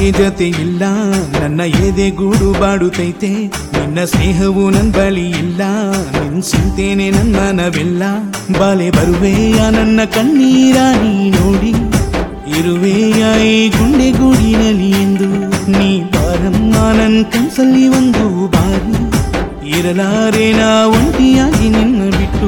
ನಂಗೆ ಜೊತೆ ಇಲ್ಲ ನನ್ನ ಎದೆ ಗೂಡು ಬಾಡುತ್ತೈತೆ ನಿನ್ನ ಸ್ನೇಹವು ನನ್ ಬಳಿ ಇಲ್ಲ ನಿನ್ ಚಿಂತೇನೆ ನನ್ನ ಮನವೆಲ್ಲ ಬಾಲೆ ಬರುವೆಯ ನನ್ನ ಕಣ್ಣೀರ ನೀ ನೋಡಿ ಇರುವೆಯ ಈ ಗುಂಡೆ ಗೂಡಿನಲ್ಲಿ ಎಂದು ನೀ ಬಾರಮ್ಮ ನನ್ ಕನ್ಸಲ್ಲಿ ಒಂದು ಬಾರಿ ಇರಲಾರೆ ನಾ ಒಂಟಿಯಾಗಿ ನಿನ್ನ ಬಿಟ್ಟು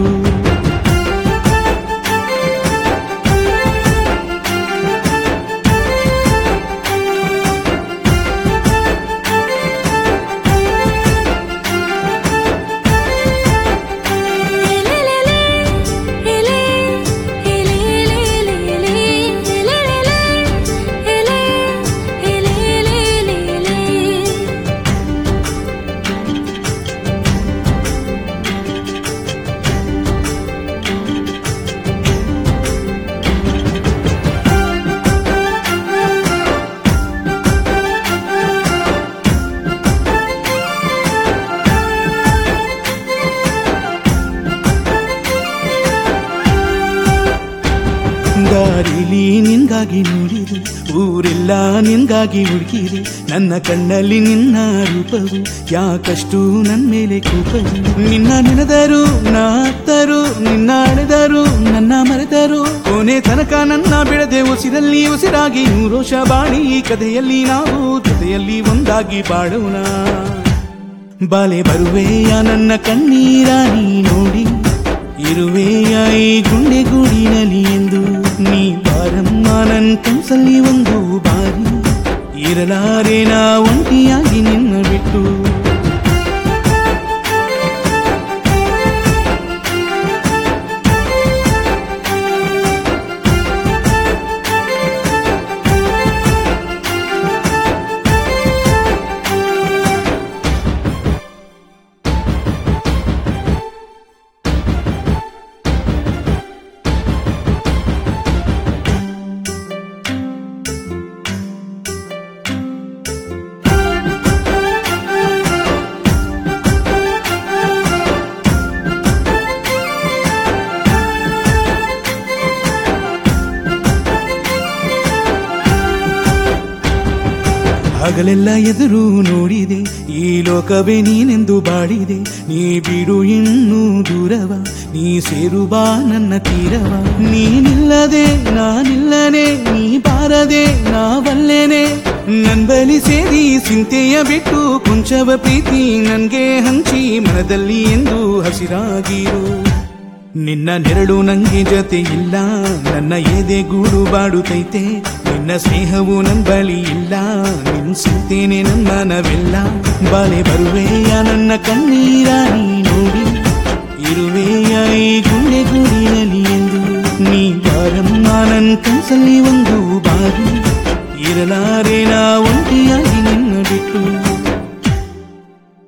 ದಾರಿಲಿ ನಿನ್ಗಾಗಿ ನೋಡಿದೆ ಊರೆಲ್ಲ ನಿನ್ಗಾಗಿ ಹುಡುಕಿದೆ ನನ್ನ ಕಣ್ಣಲ್ಲಿ ನಿನ್ನ ರೂಪವು ಯಾಕಷ್ಟು ನನ್ ಮೇಲೆ ಕೋಪವು ನಿನ್ನ ನೆನೆದರು ನಾತ್ತರು ನಿನ್ನ ಅಳೆದರು ನನ್ನ ಮರೆತರು ಕೊನೆ ತನಕ ನನ್ನ ಬಿಡದೆ ಉಸಿರಲ್ಲಿ ಉಸಿರಾಗಿ ನೂರೋಷ ಬಾಳಿ ಈ ಕಥೆಯಲ್ಲಿ ನಾವು ಜೊತೆಯಲ್ಲಿ ಒಂದಾಗಿ ಬಾಡೋಣ ಬಾಲೆ ಬರುವೆಯ ನನ್ನ ಕಣ್ಣೀರ ನೀ ನೋಡಿ ಇರುವೆಯ ಈ ಗುಂಡೆ ಗೂಡಿನಲ್ಲಿ ಎಂದು ನೀ ಬಾರಮ್ಮ ನನ್ ಕನ್ಸಲ್ಲಿ ಒಂದು ಬಾರಿ ಇರಲಾರೆ ನಾ ಒಂಟಿಯಾಗಿ ನಿನ್ನ ಬಿಟ್ಟು ಹಗಲೆಲ್ಲ ಎದುರು ನೋಡಿದೆ ಈ ಲೋಕವೇ ನೀನೆಂದು ಬಾಡಿದೆ ನೀ ಬಿಡು ಇನ್ನೂ ದೂರವ ನೀ ಸೇರು ಬಾ ನನ್ನ ತೀರವ ನೀನಿಲ್ಲದೆ ನಾನಿಲ್ಲನೆ ನೀ ಬಾರದೆ ನಾವಲ್ಲೇನೆ ನನ್ ಬಲಿ ಸೇರಿ ಚಿಂತೆಯ ಬಿಟ್ಟು ಕೊಂಚವ ಪ್ರೀತಿ ನನ್ಗೆ ಹಂಚಿ ಮನದಲ್ಲಿ ಎಂದು ಹಸಿರಾಗಿರು ನಿನ್ನ ನೆರಳು ನಂಗೆ ಜೊತೆ ಇಲ್ಲ ನನ್ನ ಎದೆ ಗೂಡು ಬಾಡುತ್ತೈತೆ ನಿನ್ನ ಸ್ನೇಹವು ನನ್ ಬಳಿ ಇಲ್ಲ ನಿನ್ ಚಿಂತೇನೆ ನನ್ನ ಮನವೆಲ್ಲ ಬಾಲೆ ಬರುವೆಯ ನನ್ನ ಕಣ್ಣೀರ ನೀ ನೋಡಿ ಇರುವೆಯ ಈ ಗುಂಡೆ ಗೂಡಿನಲ್ಲಿ ಎಂದು ನೀ ಬಾರಮ್ಮ ನನ್ ಕನ್ಸಲ್ಲಿ ಒಂದು ಬಾರಿ ಇರಲಾರ